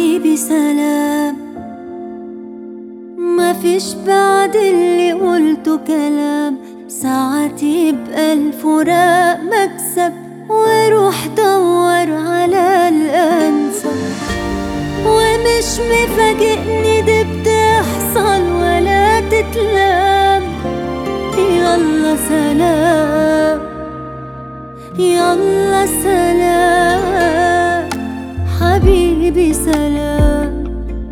حبيبي سلام ما فيش بعد اللي قلته كلام ساعات يبقى الفراق مكسب وروح دور على الأنسب ومش مفاجئني دي بتحصل ولا تتلام يلا سلام يلا سلام حبيبي سلام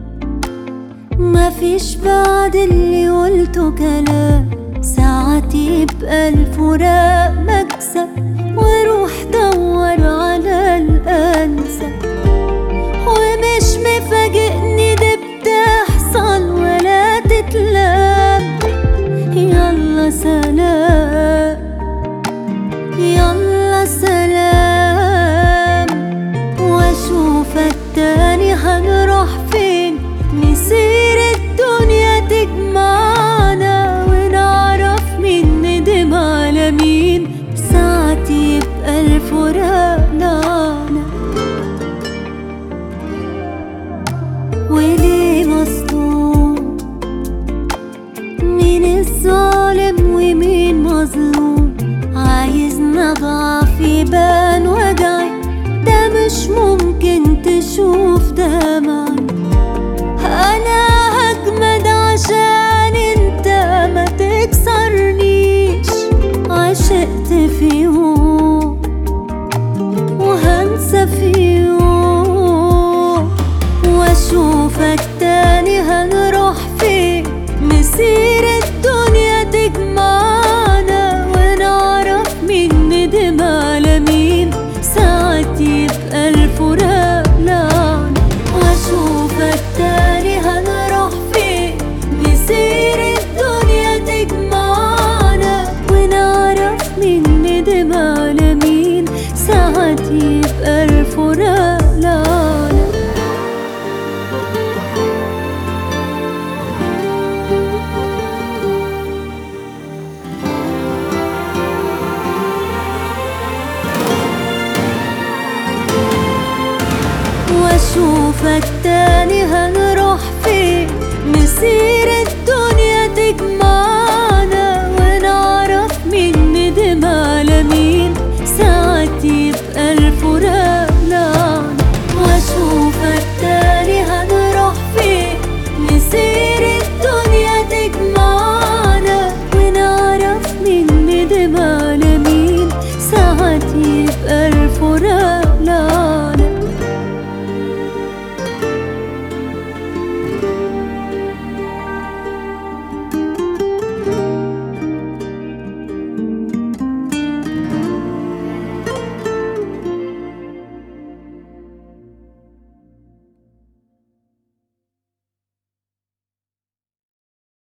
ما فيش بعد اللي قلته كلام ساعات يبقى الفراق مكسب وروح دور على الأنسب ومش مفاجئني دي بتحصل ولا تتلام يلا سلام يلا سلام واشوفك تاني هنروح فين نسير الدنيا تجمعنا ونعرف مين ندم على مين ساعات يبقى الفراق لعنة وليه مظلوم مين الظالم ومين مظلوم عايزنا ضعف يبان وجعي ده مش ممكن تشوف دمعي